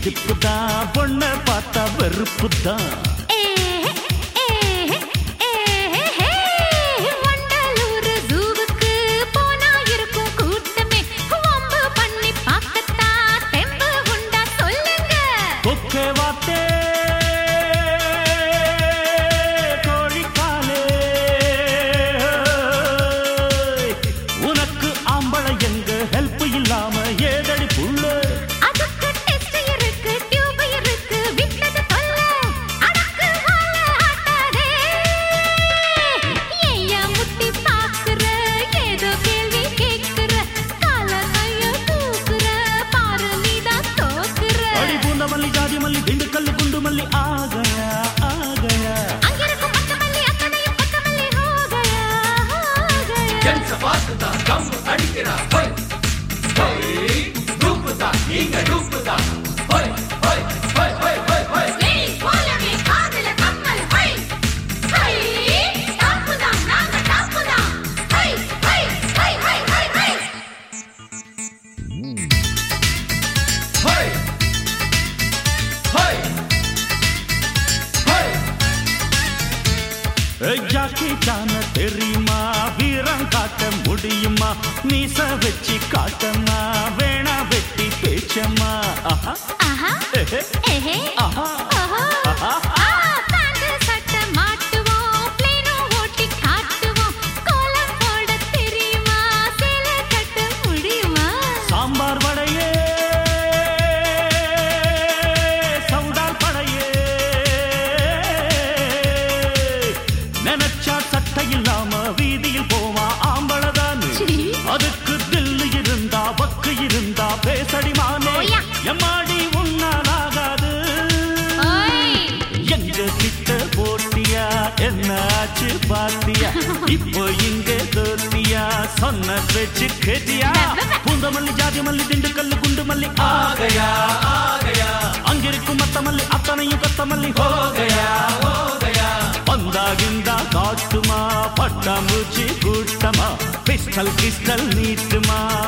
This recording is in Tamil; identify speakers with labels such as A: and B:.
A: இடுப்பு தான் பொண்ண பார்த்தா வெறுப்பு தான்
B: வண்டலூர் ஜூவுக்கு போனா இருக்கும் கூட்டமே வம்பு பண்ணி பார்க்கத்தான் தெம்பு உண்டா சொல்லுங்க
A: கொக்கே வாத்தே கோழிக்காலே உனக்கு ஆம்பளை எங்க ஹெல்ப் இல்லாம ஏதடி புள்ள
B: அதுக்கு டெஸ்ட் இருக்கு டியூப் இருக்கு விட்டது சொல்ல அடக்கு வாழ ஆட்டாதே ஏயா முட்டி பாக்குற ஏதோ கேள்வி கேக்குற கால கைய தூக்குற பாரு நீதான் தோக்குற
A: அடி பூந்த மல்லி ஜாதி மல்லி திண்டுக்கல்லு குண்டு மல்லி ஆகயா ஆகயா
B: அங்கிருக்கும் பச்சமல்லி அத்தனையும் பச்சமல்லி ஹோகயா ஹோகயா
C: ஜென்ஸ பார்த்துதா கம்பு அடிக்கிறா ஹோய் ஹோய் டூப்புதா நீங்க டூப்புதா ஹோய் ஹோய் ஹோய் ஹோய் ஹோய் ஹோய்
B: ஏய் போலவே காதுல கம்மல் ஹை ஹை டாப்பு தான் நாங்க டாப்பு தான் ஹை ஹை ஹை ஹை ஹை ஹை
C: ஹோய் ஹோய் ஹோய்
A: ஏய், ஜாக்கி சான தெரியுமா வீரம் காட்ட முடியுமா மீச வச்சு காட்டம்மா வேணா வெட்டி பேச்சம்மா ஆஹா
B: ஆஹா
A: ஏஹே,
B: ஏஹே
A: ஆஹா
B: ஓஹோ
A: ஆஹா
B: ஆ பாண்டு சட்டை மாட்டுவோம் பிளேனோ ஓட்டி காட்டுவோம் கோலம் போட தெரியுமா சேலை கட்ட முடியுமா
A: சாம்பார் வடையே சவுடால் படையே நினைச்சா சட்டை இல்லாம வீதியில் போவா ஆம்பளதானு
B: சீ.
A: அதுக்கு தில்லு இருந்தா வக்கு இருந்தா பேசடிமானே
B: ஓயா.
A: எம்மாடி உன்னாலாகாது
B: ஓய்
A: எங்க கிட்ட போட்டியா என்னாச்சு பாத்தியா இப்போ இங்க தோத்தியா சொன்ன பேச்சு கேட்டியா பூந்த மல்லி ஜாதி மல்லி திண்டுக்கல்லு குண்டு மல்லி ஆகையா ஆகையா அங்கிருக்கும் மத்த மல்லி அத்தனையும் கத்த மல்லி ஹோகையா ஹோகையா வந்தாகிந்தா காட்டுமா பட்டாம்பூச்சி கூட்டமா பிஸ்டல் கிஸ்டல் நீட்டுமா